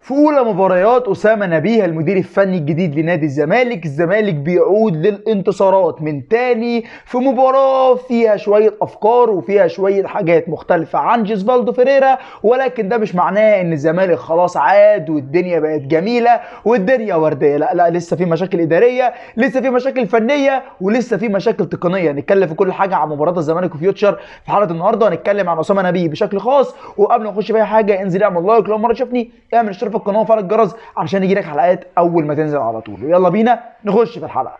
في اولى مباريات اسامه نبيه المدير الفني الجديد لنادي الزمالك الزمالك بيعود للانتصارات من تاني في مباراه فيها شويه افكار وفيها شويه حاجات مختلفه عن جيسفالدو فيريرا ولكن ده مش معناه ان الزمالك خلاص عاد والدنيا بقت جميله والدنيا ورديه لا لا لسه في مشاكل اداريه لسه في مشاكل فنيه ولسه في مشاكل تقنيه نتكلم في كل حاجه عن مباراه الزمالك وفيوتشر في حلقه النهارده هنتكلم عن اسامه نبيه بشكل خاص وقبل ما نخش في اي حاجه انزل اعمل لايك لو مره شافني اعمل اشتراك في القناه وفعل الجرس علشان يجيلك حلقات اول ما تنزل على طول ويلا بينا نخش في الحلقه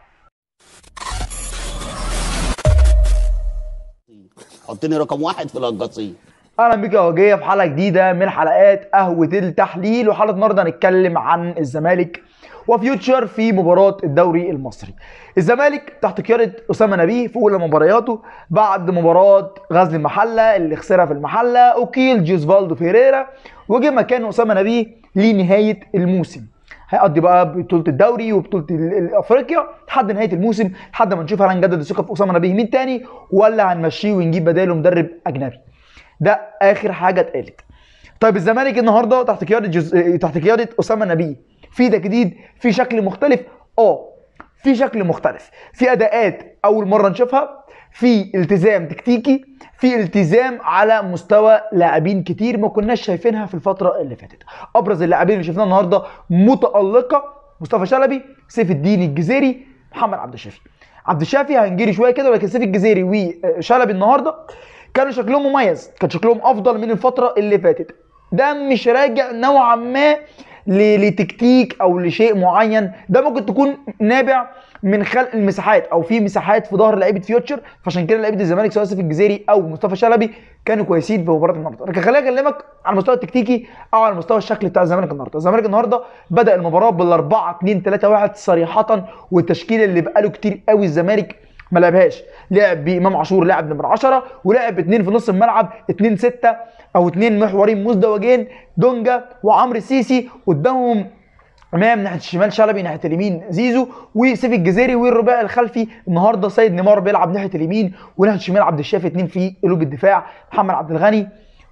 حطني رقم واحد في القصيم اهلا بيك يا وجيه في حلقه جديده من حلقات قهوه التحليل وحلقه النهارده هنتكلم عن الزمالك وفيوتشر في مباراه الدوري المصري الزمالك تحت قياده اسامه نبيه في اولى مبارياته بعد مباراه غزل المحله اللي خسرها في المحله اوكيل جيزفالدو فيريرا وجه مكان اسامه نبيه لنهايه الموسم هيقضي بقى بطوله الدوري وبطوله ال- ال- افريقيا لحد نهايه الموسم لحد ما نشوف هل هنجدد الثقه في اسامه نبيه مين تاني ولا هنمشيه ونجيب بداله مدرب اجنبي ده اخر حاجه اتقالت طيب الزمالك النهارده تحت قياده جز... تحت قياده اسامه نبيه في تجديد في شكل مختلف اه في شكل مختلف في اداءات اول مره نشوفها في التزام تكتيكي في التزام على مستوى لاعبين كتير ما كناش شايفينها في الفتره اللي فاتت ابرز اللاعبين اللي شفناها النهارده متالقه مصطفى شلبي سيف الدين الجزيري محمد عبد الشافي عبد الشافي هنجري شويه كده ولكن سيف الجزيري وشلبي النهارده كانوا شكلهم مميز كان شكلهم افضل من الفتره اللي فاتت ده مش راجع نوعا ما ل- لتكتيك او لشيء معين ده ممكن تكون نابع من خلق المساحات او في مساحات في ظهر لعيبه فيوتشر فعشان كده لعيبه الزمالك سواء سيف الجزيري او مصطفى شلبي كانوا كويسين في مباراه النهارده لكن خليني اكلمك على المستوى التكتيكي او على المستوى الشكلي بتاع الزمالك النهارده الزمالك النهارده بدا المباراه بال 4 2 3 1 صريحه والتشكيله اللي بقاله كتير قوي الزمالك ما لعبهاش لعب بامام عاشور لاعب نمره 10 ولعب باثنين في نص الملعب 2 6 او اثنين محورين مزدوجين دونجا وعمرو السيسي قدامهم امام ناحيه الشمال شلبي ناحيه اليمين زيزو وسيف الجزيري والرباعي الخلفي النهارده سيد نيمار بيلعب ناحيه اليمين وناحيه الشمال عبد الشافي اثنين في قلوب الدفاع محمد عبد الغني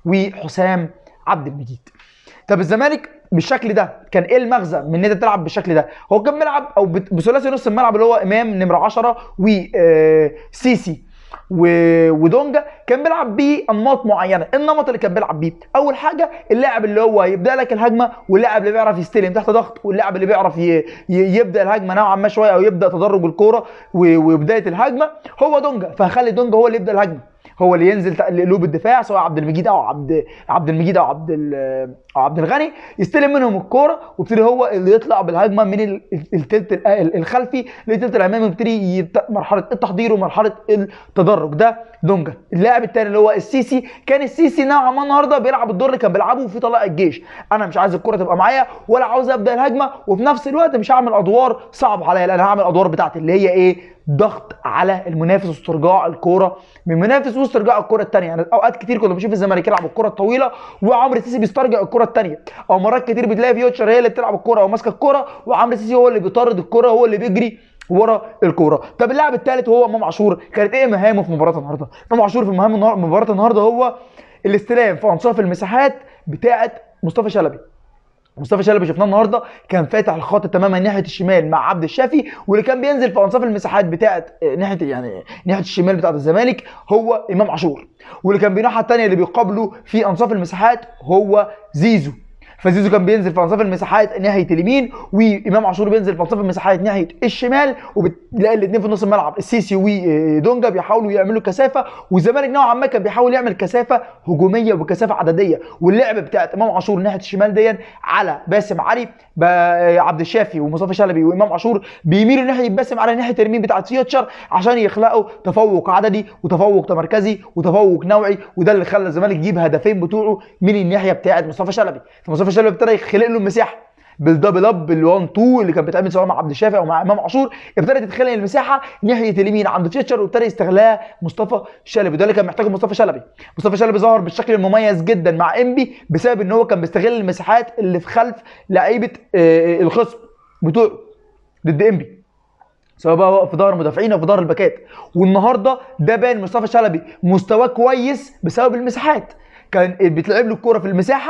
وحسام عبد المجيد طب الزمالك بالشكل ده كان ايه المغزى من ان انت تلعب بالشكل ده هو كان بيلعب او بت- بثلاثي نص الملعب اللي هو امام نمره 10 وسيسي ودونجا كان بيلعب بيه انماط معينه النمط اللي كان بيلعب بيه اول حاجه اللاعب اللي هو يبدا لك الهجمه واللاعب اللي بيعرف يستلم تحت ضغط واللاعب اللي بيعرف ي... ي... يبدا الهجمه نوعا ما شويه او يبدا تدرج الكوره و... وبدايه الهجمه هو دونجا فهخلي دونجا هو اللي يبدا الهجمه هو اللي ينزل تق- لقلوب الدفاع سواء عبد المجيد او عبد عبد المجيد او عبد ال- او عبد الغني يستلم منهم الكوره ويبتدي هو اللي يطلع بالهجمه من ال- التلت ال- ال- الخلفي للتلت الامامي ويبتدي يبت- مرحله التحضير ومرحله التدرج ده دونجا اللاعب الثاني اللي هو السيسي كان السيسي نوعا ما النهارده بيلعب الدور اللي كان بيلعبه في طلائع الجيش انا مش عايز الكوره تبقى معايا ولا عاوز ابدا الهجمه وفي نفس الوقت مش هعمل ادوار صعب عليا لان هعمل ادوار بتاعتي اللي هي ايه ضغط على المنافس واسترجاع الكوره من منافس واسترجاع الكره الثانيه يعني اوقات كتير كنا بنشوف الزمالك يلعب الكره الطويله وعمرو السيسي بيسترجع الكره الثانيه او مرات كتير بتلاقي فيوتشر هي اللي بتلعب الكره او ماسكه الكره وعمرو السيسي هو اللي بيطرد الكره هو اللي بيجري ورا الكوره طب اللاعب الثالث وهو امام عاشور كانت ايه مهامه في مباراه النهارده امام عاشور في مهام النهار- مباراه النهارده هو الاستلام في انصاف المساحات بتاعه مصطفى شلبي مصطفى شلبي شفناه النهارده كان فاتح الخط تماما ناحيه الشمال مع عبد الشافي واللي كان بينزل في انصاف المساحات بتاعه آه، ناحيه يعني ناحيه الشمال بتاعه الزمالك هو امام عاشور واللي كان بالناحيه الثانيه اللي بيقابله في انصاف المساحات هو زيزو فزيزو كان بينزل في انصاف المساحات ناحيه اليمين وامام عاشور بينزل في انصاف المساحات ناحيه الشمال وبتلاقي الاثنين في نص الملعب السيسي ودونجا بيحاولوا يعملوا كثافه والزمالك نوعا ما كان بيحاول يعمل كثافه هجوميه وكثافه عدديه واللعب بتاعت امام عاشور ناحيه الشمال دي على باسم علي ب- عبد الشافي ومصطفى شلبي وامام عاشور بيميلوا ناحيه باسم علي ناحيه اليمين بتاعت فيوتشر عشان يخلقوا تفوق عددي وتفوق تمركزي وتفوق نوعي وده اللي خلى الزمالك يجيب هدفين بتوعه من الناحيه بتاعت مصطفى شلبي فمصطفى شلبي ابتدى يخلق له المساحه بالدبل اب بال1 2 اللي كانت بتتعمل سواء مع عبد الشافي او مع امام عاشور ابتدت تتخلق المساحه ناحيه اليمين عند فيتشر وابتدى يستغلها مصطفى شلبي ده اللي كان محتاجه مصطفى شلبي مصطفى شلبي ظهر بالشكل المميز جدا مع انبي بسبب ان هو كان بيستغل المساحات اللي في خلف لعيبه آه، الخصم بتوعه ضد انبي سواء بقى هو في ظهر المدافعين او في ظهر الباكات والنهارده ده بان مصطفى شلبي مستواه كويس بسبب المساحات كان بيتلعب له الكوره في المساحه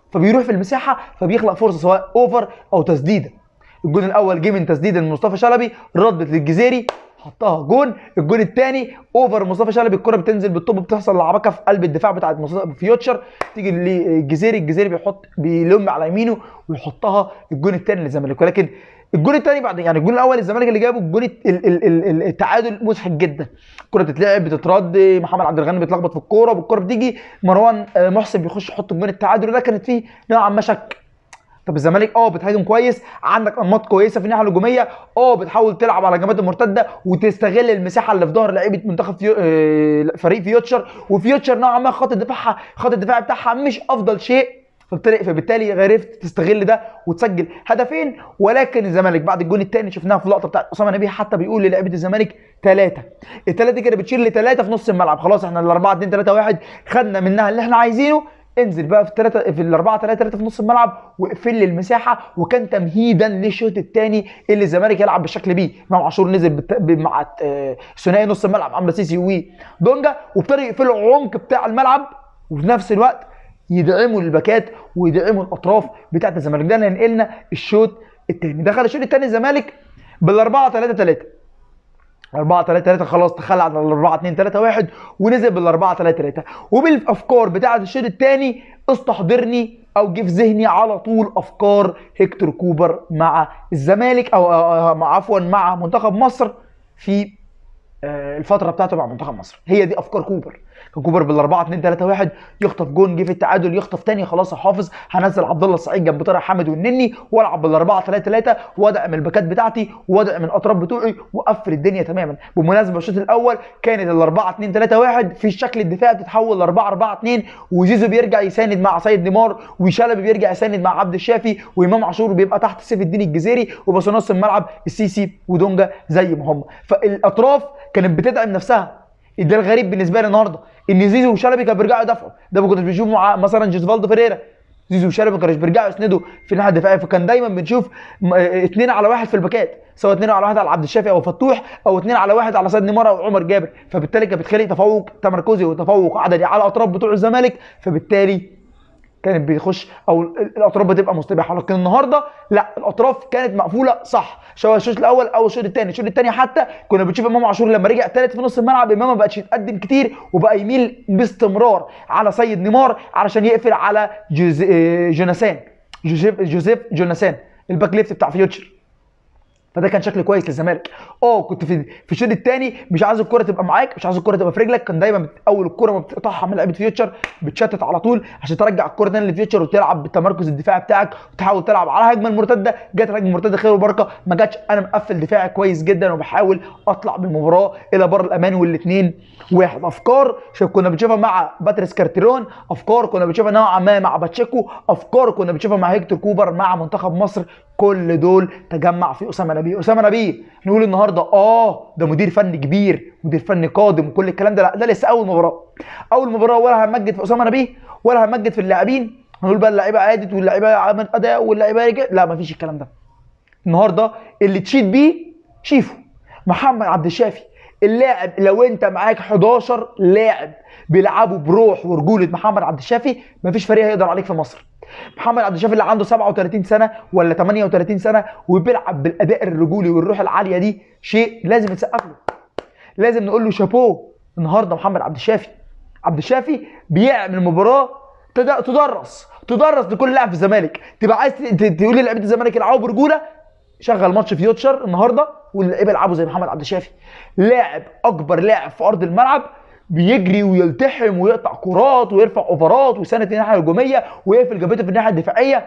فبيروح في المساحه فبيخلق فرصه سواء اوفر او تسديده الجون الاول جه من تسديده من مصطفى شلبي ردت للجزيري حطها جون الجون الثاني اوفر مصطفى شلبي الكره بتنزل بالطب بتحصل لعبكه في قلب الدفاع بتاع مصطفى- فيوتشر تيجي للجزيري الجزيري بيحط بيلم على يمينه ويحطها الجون الثاني للزمالك ولكن الجون الثاني بعد يعني الجون الاول الزمالك اللي جابه الجون الت- ال- ال- ال- ال- التعادل مضحك جدا الكره بتتلعب بتترد محمد عبد الغني بيتلخبط في الكوره والكره بتيجي مروان آه، محسن بيخش يحط الجون التعادل وده كانت فيه نوعا ما شك طب الزمالك اه بتهاجم كويس عندك انماط كويسه في الناحيه الهجوميه اه بتحاول تلعب على الهجمات المرتده وتستغل المساحه اللي في ظهر لعيبه منتخب فيو... آه، فريق فيوتشر وفيوتشر نوعا ما خط دفاعها خط الدفاع بتاعها مش افضل شيء فبالتالي فبالتالي عرفت تستغل ده وتسجل هدفين ولكن الزمالك بعد الجون الثاني شفناها في لقطه بتاعت اسامه نبيه حتى بيقول للاعيبه الزمالك ثلاثه الثلاثه كده بتشيل لثلاثه في نص الملعب خلاص احنا الاربعه 2 3 1 خدنا منها اللي احنا عايزينه انزل بقى في الثلاثه في الاربعه 3 3 في نص الملعب واقفل لي المساحه وكان تمهيدا للشوط الثاني اللي الزمالك يلعب بالشكل بيه امام عاشور نزل بالت... ب- مع آه، ثنائي نص الملعب عمرو سيسي ودونجا وابتدوا يقفلوا العمق بتاع الملعب وفي نفس الوقت يدعموا الباكات ويدعموا الاطراف بتاعت الزمالك ده اللي هينقلنا الشوط الثاني دخل الشوط الثاني الزمالك بالاربعه 3 3 4 3 3 خلاص تخلى عن ال 4 2 3 1 ونزل بال 4 3 3 وبالافكار بتاعه الشوط الثاني استحضرني او جه في ذهني على طول افكار هيكتور كوبر مع الزمالك او أو- أو- عفوا مع منتخب مصر في آه، الفتره بتاعته مع منتخب مصر هي دي افكار كوبر كان كوبر بال 4 2 3 1 يخطف جون جه في التعادل يخطف تاني خلاص يا حافظ هنزل عبد الله السعيد جنب طارق حامد والنني والعب بال 4 3 3 وادعم الباكات بتاعتي وادعم الاطراف بتوعي واقفل الدنيا تماما بالمناسبه الشوط الاول كانت ال 4 2 3 1 في الشكل الدفاعي بتتحول ل 4 4 2 وزيزو بيرجع يساند مع سيد نيمار وشلبي بيرجع يساند مع عبد الشافي وامام عاشور بيبقى تحت سيف الدين الجزيري وبس نص الملعب السيسي ودونجا زي ما هم فالاطراف كانت بتدعم نفسها ده الغريب بالنسبه لي النهارده ان زيزو وشلبي كانوا بيرجعوا يدافعوا ده ما كناش بنشوف مع مثلا جوزفالدو فيريرا زيزو وشلبي ما كانوش بيرجعوا يسندوا في الناحيه الدفاعيه فكان دايما بنشوف م- اه اتنين على واحد في الباكات سواء اتنين على واحد على عبد الشافي او فتوح او اتنين على واحد على سيد نيمار او عمر جابر فبالتالي كان بتخلق تفوق تمركزي وتفوق عددي على الاطراف بتوع الزمالك فبالتالي كانت بيخش او الاطراف بتبقى مستباحه لكن النهارده لا الاطراف كانت مقفوله صح سواء الشوط الاول او الشوط الثاني الشوط الثاني حتى كنا بنشوف امام عاشور لما رجع ثالث في نص الملعب امام ما بقاش يتقدم كتير وبقى يميل باستمرار على سيد نيمار علشان يقفل على جوز... آه، جوناثان جوزيف جوزيف جوناثان الباك ليفت بتاع فيوتشر فده كان شكل كويس للزمالك اه كنت في في الشوط الثاني مش عايز الكره تبقى معاك مش عايز الكره تبقى في رجلك كان دايما بت- اول الكره ما بتقطعها من لعيبه فيوتشر بتشتت على طول عشان ترجع الكره تاني لفيوتشر وتلعب بالتمركز الدفاعي بتاعك وتحاول تلعب على هجمه المرتده جت هجمه مرتده خير وبركه ما جاتش انا مقفل دفاعي كويس جدا وبحاول اطلع بالمباراه الى بر الامان والاثنين واحد افكار شوف كنا بنشوفها مع باتريس كارتيرون افكار كنا بنشوفها نوعا ما مع باتشيكو افكار كنا بنشوفها مع هيكتور كوبر مع منتخب مصر كل دول تجمع في اسامه نبيه اسامه نبيه نقول النهارده اه ده مدير فني كبير مدير فني قادم وكل الكلام ده لا ده لسه اول مباراه اول مباراه ولا همجد في اسامه نبيه ولا همجد في اللاعبين هنقول بقى اللعيبه عادت واللعيبه عملت اداء واللعيبه رجعت لا مفيش الكلام ده النهارده اللي تشيد بيه شيفو محمد عبد الشافي اللاعب لو انت معاك 11 لاعب بيلعبوا بروح ورجوله محمد عبد الشافي مفيش فريق هيقدر عليك في مصر محمد عبد الشافي اللي عنده 37 سنه ولا 38 سنه وبيلعب بالاداء الرجولي والروح العاليه دي شيء لازم يتسقف له لازم نقول له شابوه النهارده محمد عبد الشافي عبد الشافي بيعمل مباراه تد- تدرس تدرس لكل لاعب في الزمالك تبقى عايز ت- ت- تقول للعيبه الزمالك يلعبوا برجوله شغل ماتش فيوتشر النهارده واللعيبه يلعبوا زي محمد عبد الشافي لاعب اكبر لاعب في ارض الملعب بيجري ويلتحم ويقطع كرات ويرفع اوفرات ويساند في الناحيه الهجوميه ويقفل جبهته في الناحيه الدفاعيه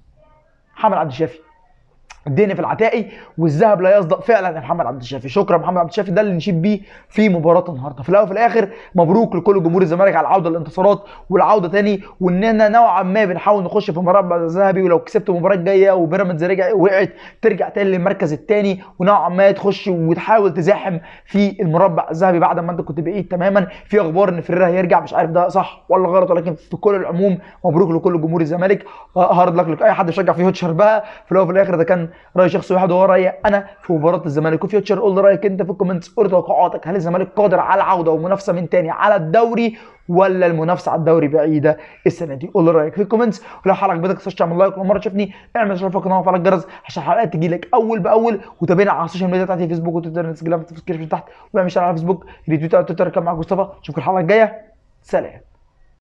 محمد عبد الشافي الدنيا في العتائي والذهب لا يصدق فعلا يا محمد عبد الشافي شكرا محمد عبد الشافي ده اللي نشيد بيه في مباراه النهارده في الاول وفي الاخر مبروك لكل جمهور الزمالك على العوده للانتصارات والعوده تاني واننا نوعا ما بنحاول نخش في مربع الذهبي ولو كسبت المباراه الجايه وبيراميدز رجع وقعت ترجع تاني للمركز الثاني ونوعا ما تخش وتحاول تزاحم في المربع الذهبي بعد ما انت كنت بعيد تماما في اخبار ان فريرا هيرجع مش عارف ده صح ولا غلط ولكن في كل العموم مبروك لكل جمهور الزمالك هارد لك لك اي حد يشجع في هوتشر بقى في الاول وفي الاخر ده كان راي شخصي واحد هو رايي انا في مباراه الزمالك وفيوتشر قول لي رايك انت في الكومنتس قول توقعاتك هل الزمالك قادر على العوده ومنافسه من تاني على الدوري ولا المنافسه على الدوري بعيده السنه دي قول لي رايك في الكومنتس ولو الحلقه عجبتك تنساش تعمل لايك ولو مره تشوفني اعمل اشتراك في القناه وفعل الجرس عشان الحلقات تجي لك اول باول وتابعنا على السوشيال ميديا بتاعتي فيسبوك وتويتر انستجرام في الديسكربشن تحت واعمل شير على فيسبوك ريتويت على تويتر كان معاك مصطفى اشوفكم الحلقه الجايه سلام